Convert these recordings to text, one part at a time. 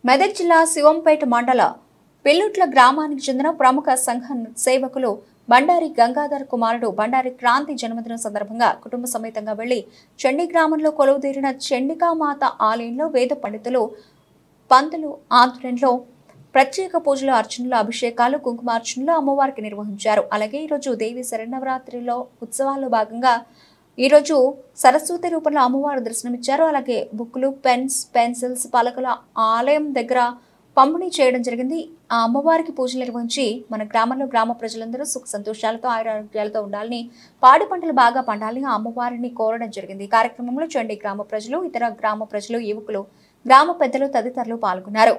మెదక్ జిల్లా శివంపేట మండల పిల్లుట్ల గ్రామానికి చెందిన ప్రముఖ సంఘ సేవకులు బండారి గంగాధర్ కుమారుడు బండారి క్రాంతి జన్మదినం సందర్భంగా కుటుంబ సమేతంగా వెళ్లి చండీ గ్రామంలో కొలువుదీరిన చండికామాత ఆలయంలో వేద పండితులు పంతులు ఆధ్వర్యంలో ప్రత్యేక పూజలు అర్చనలు అభిషేకాలు కుంకుమార్చనలు అమ్మవారికి నిర్వహించారు అలాగే ఈరోజు దేవి శరణవరాత్రిలో ఉత్సవాల్లో భాగంగా ఈరోజు సరస్వతి రూపంలో అమ్మవారు దర్శనమిచ్చారు అలాగే బుక్లు పెన్స్ పెన్సిల్స్ పలకల ఆలయం దగ్గర పంపిణీ చేయడం జరిగింది ఆ అమ్మవారికి పూజలు నిర్వహించి మన గ్రామంలో గ్రామ ప్రజలందరూ సుఖ సంతోషాలతో ఆరోగ్యాలతో ఉండాలని పాడి పంటలు బాగా పండాలని ఆ అమ్మవారిని కోరడం జరిగింది ఈ కార్యక్రమంలో చండీ గ్రామ ప్రజలు ఇతర గ్రామ ప్రజలు యువకులు గ్రామ పెద్దలు తదితరులు పాల్గొన్నారు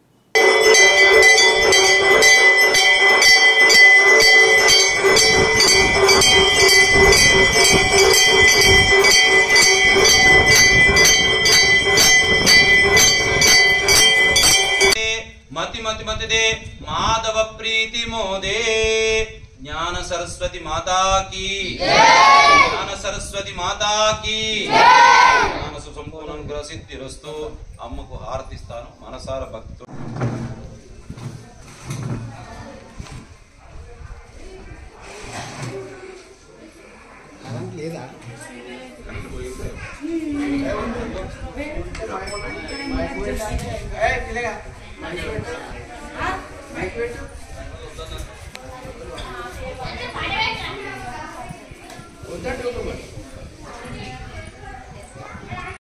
మతి మతి మతిదే మాధవ ప్రీతి మోదే జ్ఞాన సరస్వతి మాతాకి జ్ఞాన సరస్వతి మాతాకి మనసు సంపూర్ణం గ్రసిద్ధిరస్తు అమ్మకు హారతిస్తాను మనసార భక్తు లేదా వద్దంటే